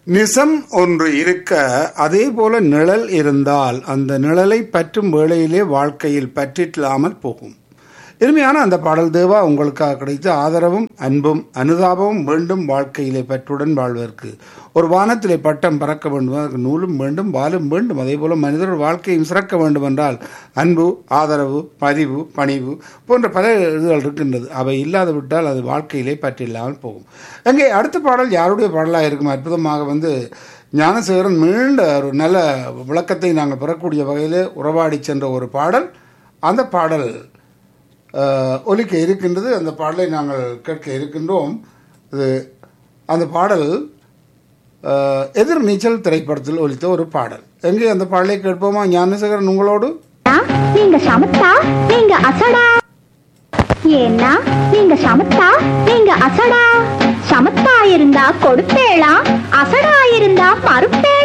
நிசம் ஒன்று இருக்க அதே போல நிழல் இருந்தால் அந்த நிழலை பற்றும் வேளையிலே வாழ்க்கையில் பற்றில்லாமல் போகும் இனிமையான அந்த பாடல் தேவா உங்களுக்காக கிடைத்த ஆதரவும் அன்பும் அனுதாபமும் வேண்டும் வாழ்க்கையிலே பற்றுடன் வாழ்வதற்கு ஒரு வானத்திலே பட்டம் பறக்க வேண்டும் அதற்கு நூலும் வேண்டும் வாலும் வேண்டும் அதே போல மனிதர் வாழ்க்கையும் சிறக்க வேண்டும் என்றால் அன்பு ஆதரவு பதிவு பணிவு போன்ற பல இதுகள் இருக்கின்றது அவை இல்லாது விட்டால் அது வாழ்க்கையிலே பற்றில்லாமல் போகும் அங்கே அடுத்த பாடல் யாருடைய பாடலாக இருக்கும் அற்புதமாக வந்து ஞானசேகரன் மீண்ட ஒரு நல்ல விளக்கத்தை நாங்கள் பெறக்கூடிய வகையில் உறவாடி சென்ற ஒரு பாடல் அந்த பாடல் அஹ், ஒலிக்க இருக்கின்றது அந்த பாடலை நாங்கள் கேட்க இருக்கின்றோம் இது அந்த பாடல் அஹ், எதிர் நீச்சல் திரைப்படத்தில் ஒலித்த ஒரு பாடல் எங்கே அந்த பாடலை கேட்போமா ஞானசேகரன் உங்களோடு நீங்க சமத்தா நீங்க அசடா ஏன்னா நீங்க சமத்தா நீங்க அசடா சமத்தா இருந்தா கொடுப்பேளா அசடா இருந்தா மறுப்பேளா